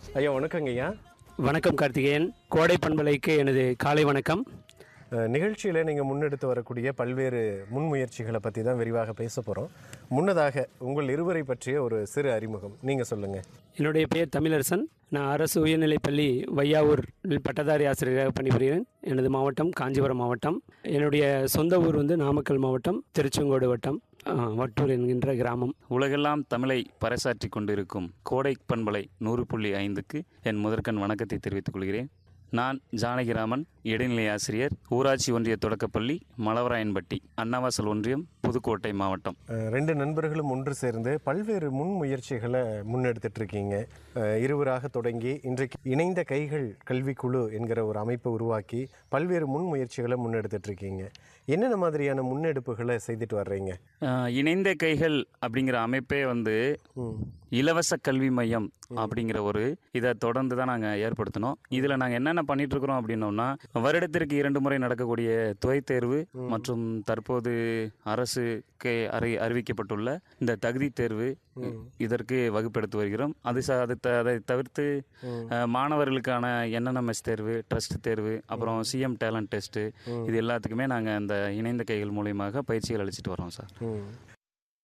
ஐயா வணக்கங்க ஐயா வணக்கம் கார்த்திகேயன் கோடை பண்பலைக்கு எனது காலை வணக்கம் நிகழ்ச்சியில் நீங்கள் முன்னெடுத்து வரக்கூடிய பல்வேறு முன்முயற்சிகளை பற்றி தான் விரிவாக பேச போகிறோம் முன்னதாக உங்கள் இருவரை பற்றிய ஒரு சிறு அறிமுகம் நீங்கள் சொல்லுங்கள் என்னுடைய பெயர் தமிழரசன் நான் அரசு உயர்நிலைப்பள்ளி வையாவூரில் பட்டதாரி ஆசிரியராக பணிபுரிகிறேன் எனது மாவட்டம் காஞ்சிபுரம் மாவட்டம் என்னுடைய சொந்த ஊர் வந்து நாமக்கல் மாவட்டம் திருச்செங்கோடு வட்டம் ஆ, வட்டூர் என்கின்ற கிராமம் உலகெல்லாம் தமிழை பறைசாற்றி கொண்டிருக்கும் கோடை பண்பலை நூறு புள்ளி ஐந்துக்கு என் முதற்கண் வணக்கத்தை தெரிவித்துக் கொள்கிறேன் நான் ஜானகிராமன் இடைநிலை ஆசிரியர் ஊராட்சி ஒன்றிய தொடக்கப்பள்ளி மலவராயன்பட்டி அன்னவாசல் ஒன்றியம் புதுக்கோட்டை மாவட்டம் அஹ், ரெண்டு நண்பர்களும் ஒன்று சேர்ந்து பல்வேறு முன்முயற்சிகளை முன்னெடுத்துட்டு இருக்கீங்க அஹ், இருவராக தொடங்கி இன்றைக்கு இணைந்த கைகள் கல்விக்குழு என்கிற ஒரு அமைப்பை உருவாக்கி பல்வேறு முன்முயற்சிகளை முன்னெடுத்துட்டு இருக்கீங்க என்னென்ன மாதிரியான முன்னெடுப்புகளை செய்துட்டு வர்றீங்க ஆஹ், இணைந்த கைகள் அப்படிங்கிற அமைப்பே வந்து இலவச கல்வி மையம் அப்படிங்கிற ஒரு இதை தொடர்ந்து தான் நாங்கள் ஏற்படுத்தினோம் இதில் நாங்கள் என்னென்ன பண்ணிட்டு இருக்கிறோம் அப்படின்னோம்னா வருடத்திற்கு இரண்டு முறை நடக்கக்கூடிய துறை தேர்வு மற்றும் தற்போது அரசுக்கு அறி அறிவிக்கப்பட்டுள்ள இந்த தகுதி தேர்வு இதற்கு வகுப்பெடுத்து வருகிறோம் அது ச அது த- அதை தவிர்த்து அஹ், மாணவர்களுக்கான என்என்எம்எஸ் தேர்வு ட்ரஸ்ட் தேர்வு அப்புறம் சிஎம் டேலண்ட் டெஸ்ட்டு இது எல்லாத்துக்குமே நாங்கள் இந்த இணைந்த கைகள் மூலியமாக பயிற்சிகள் அளிச்சிட்டு வரோம் சார் ம்.